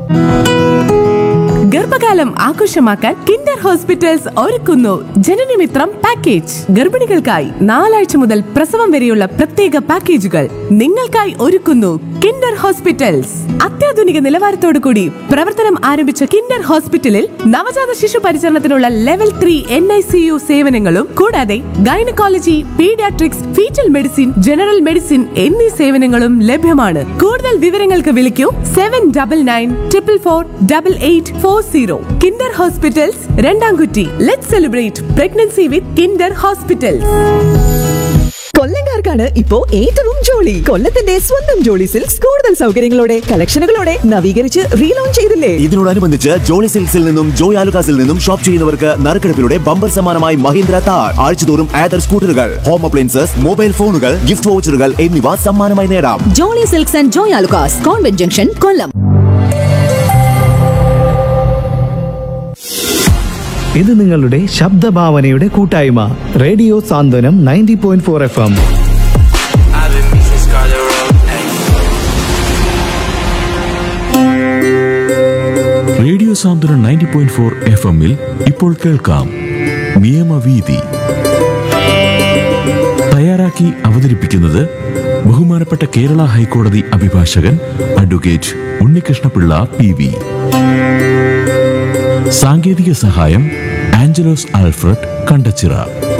ഗർഭകാലം ആഘോഷമാക്കാൻ Kinder hospitals ഒരുക്കുന്നു ജനനമിത്രം പാക്കേജ് ഗർഭിണികൾക്കായി നാലാഴ്ച മുതൽ പ്രസവം വരെയുള്ള പ്രത്യേക പാക്കേജുകൾ നിങ്ങൾക്കായി ഒരുക്കുന്നു കിൻഡർ ഹോസ്പിറ്റൽസ് അത്യാധുനിക നിലവാരത്തോടു കൂടി പ്രവർത്തനം ആരംഭിച്ച കിൻഡർ ഹോസ്പിറ്റലിൽ നവജാത ശിശു പരിചരണത്തിനുള്ള level three N I C U സേവനങ്ങളും കൂടാതെ gynaecology paediatrics foetal medicine general medicine എന്നീ സേവനങ്ങളും ലഭ്യമാണ് കൂടുതൽ വിവരങ്ങൾക്ക് വിളിക്കൂ seven double nine triple four double eight four zero Kinder hospitals Randamkutty let celebrate pregnancy with Kinder hospitals കൊല്ലങ്കാർക്കാണ് ഇപ്പോ ഏറ്റവും ജോളി കൊല്ലത്തിന്റെ സ്വന്തം ജോളി സിൽക്സ് കൂടുതൽ സൗകര്യങ്ങളോടെ കളക്ഷനുകളോടെ നവീകരിച്ച് റീലോഞ്ച് ചെയ്തില്ലേ ഇതിനോടനുബന്ധിച്ച് ജോളി സിൽക്സിൽ നിന്നും ജോയ് ആലുകാസിൽ നിന്നും ഷോപ്പ് ചെയ്യുന്നവർക്ക് നറുക്കെടുപ്പിലൂടെ ബമ്പർ സമ്മാനമായി മഹീന്ദ്ര താർ ആഴ്ചതോറും ആദർ സ്കൂട്ടറുകൾ ഹോം അപ്ലയൻസസ് മൊബൈൽ ഫോണുകൾ ഗിഫ്റ്റ് വൗച്ചറുകൾ എന്നിവ സമ്മാനമായി നേടാം Jolly Silks and Joy Alukkas convent junction Kollam ഇത് നിങ്ങളുടെ ശബ്ദഭാവനയുടെ കൂട്ടായ്മ radio Santhwanam ninety point four F M I've been missing Scarlet Road. Ay. Radio Santhwanam ninety point four F എമ്മിൽ ഇപ്പോൾ കേൾക്കാം നിയമവീതി തയ്യാറാക്കി അവതരിപ്പിക്കുന്നത് ബഹുമാനപ്പെട്ട കേരള ഹൈക്കോടതി അഭിഭാഷകൻ അഡ്വക്കേറ്റ് ഉണ്ണികൃഷ്ണപിള്ള പി വി സാങ്കേതിക സഹായം Angelos Alfred Kandachira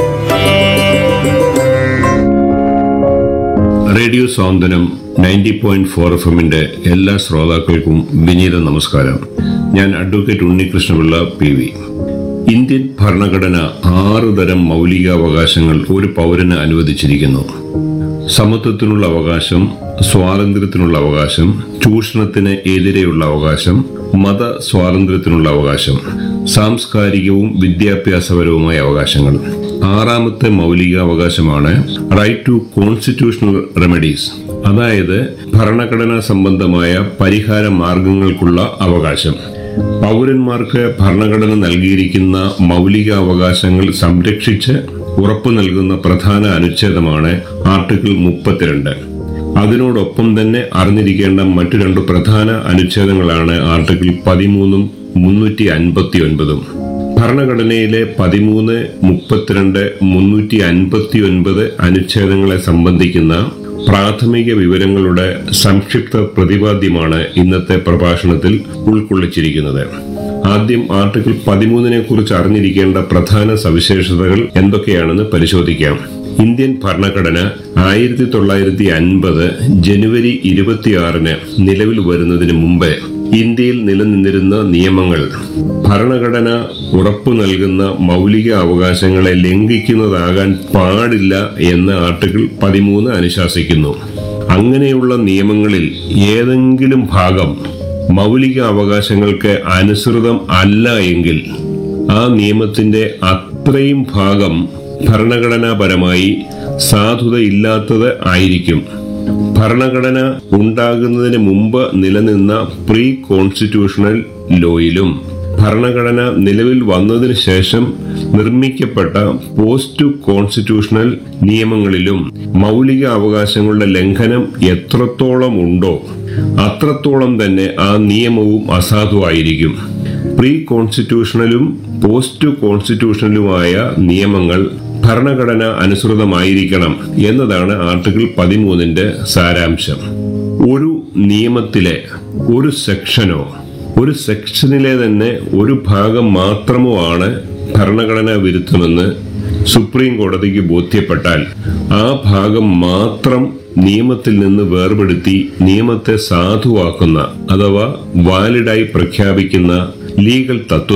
radio Santhwanam ninety point four F എമ്മിന്റെ എല്ലാ ശ്രോതാക്കൾക്കും വിനീത നമസ്കാരം ഞാൻ advocate Unnikrishnapillai P V Indian ഭരണഘടന ആറ് തരം മൗലികാവകാശങ്ങൾ ഒരു പൗരന് അനുവദിച്ചിരിക്കുന്നു സമത്വത്തിനുള്ള അവകാശം സ്വാതന്ത്ര്യത്തിനുള്ള അവകാശം ചൂഷണത്തിന് എതിരെയുള്ള അവകാശം മത സ്വാതന്ത്ര്യത്തിനുള്ള അവകാശം സാംസ്കാരികവും വിദ്യാഭ്യാസപരവുമായ അവകാശങ്ങൾ ആറാമത്തെ മൗലികാവകാശമാണ് റൈറ്റ് ടു കോൺസ്റ്റിറ്റ്യൂഷണൽ റെമഡീസ് അതായത് ഭരണഘടനാ സംബന്ധമായ പരിഹാര മാർഗങ്ങൾക്കുള്ള അവകാശം പൗരന്മാർക്ക് ഭരണഘടന നൽകിയിരിക്കുന്ന മൗലിക അവകാശങ്ങൾ സംരക്ഷിച്ച് ഉറപ്പു നൽകുന്ന പ്രധാന അനുച്ഛേദമാണ് ആർട്ടിക്കിൾ മുപ്പത്തിരണ്ട് അതിനോടൊപ്പം തന്നെ അറിഞ്ഞിരിക്കേണ്ട മറ്റു രണ്ട് പ്രധാന അനുച്ഛേദങ്ങളാണ് ആർട്ടിക്കിൾ പതിമൂന്നും മുന്നൂറ്റി അൻപത്തി ഒൻപതും ഭരണഘടനയിലെ പതിമൂന്ന് മുപ്പത്തിരണ്ട് മുന്നൂറ്റി അൻപത്തി ഒൻപത് അനുച്ഛേദങ്ങളെ സംബന്ധിക്കുന്ന പ്രാഥമിക വിവരങ്ങളുടെ സംക്ഷിപ്ത പ്രതിപാദ്യമാണ് ഇന്നത്തെ പ്രഭാഷണത്തിൽ ഉൾക്കൊള്ളിച്ചിരിക്കുന്നത് ആദ്യം ആർട്ടിക്കിൾ പതിമൂന്നിനെ കുറിച്ച് അറിഞ്ഞിരിക്കേണ്ട പ്രധാന സവിശേഷതകൾ എന്തൊക്കെയാണെന്ന് പരിശോധിക്കാം ഇന്ത്യൻ ഭരണഘടന ആയിരത്തി തൊള്ളായിരത്തി അൻപത് ജനുവരി ഇരുപത്തിയാറിന് നിലവിൽ വരുന്നതിന് മുമ്പ് ഇന്ത്യയിൽ നിലനിന്നിരുന്ന നിയമങ്ങൾ ഭരണഘടന ഉറപ്പു നൽകുന്ന മൗലിക അവകാശങ്ങളെ ലംഘിക്കുന്നതാകാൻ പാടില്ല എന്ന് ആർട്ടിക്കിൾ പതിമൂന്ന് അനുശാസിക്കുന്നു അങ്ങനെയുള്ള നിയമങ്ങളിൽ ഏതെങ്കിലും ഭാഗം മൗലിക അവകാശങ്ങൾക്ക് അനുസൃതം അല്ല എങ്കിൽ ആ നിയമത്തിന്റെ അത്രയും ഭാഗം ഭരണഘടനാപരമായി സാധുതയില്ലാത്തത് ആയിരിക്കും ഭരണഘടന ഉണ്ടാകുന്നതിന് മുമ്പ് നിലനിന്ന പ്രീ കോൺസ്റ്റിറ്റ്യൂഷണൽ ലോയിലും ഭരണഘടന നിലവിൽ വന്നതിന് ശേഷം നിർമ്മിക്കപ്പെട്ട പോസ്റ്റ് കോൺസ്റ്റിറ്റ്യൂഷണൽ നിയമങ്ങളിലും മൗലിക അവകാശങ്ങളുടെ ലംഘനം എത്രത്തോളം ഉണ്ടോ അത്രത്തോളം തന്നെ ആ നിയമവും അസാധുവായിരിക്കും പ്രീ കോൺസ്റ്റിറ്റ്യൂഷണലും പോസ്റ്റ് കോൺസ്റ്റിറ്റ്യൂഷണലുമായ നിയമങ്ങൾ ഭരണഘടന അനുസൃതമായിരിക്കണം എന്നതാണ് ആർട്ടിക്കിൾ പതിമൂന്നിന്റെ സാരാംശം ഒരു നിയമത്തിലെ ഒരു സെക്ഷനോ ഒരു സെക്ഷനിലെ തന്നെ ഒരു ഭാഗം മാത്രമോ ആണ് ഭരണഘടനാ വിരുദ്ധമെന്ന് സുപ്രീം കോടതിക്ക് ബോധ്യപ്പെട്ടാൽ ആ ഭാഗം മാത്രം നിയമത്തിൽ നിന്ന് വേർപെടുത്തി നിയമത്തെ സാധുവാക്കുന്ന അഥവാ വാലിഡായി പ്രഖ്യാപിക്കുന്ന ലീഗൽ തത്വ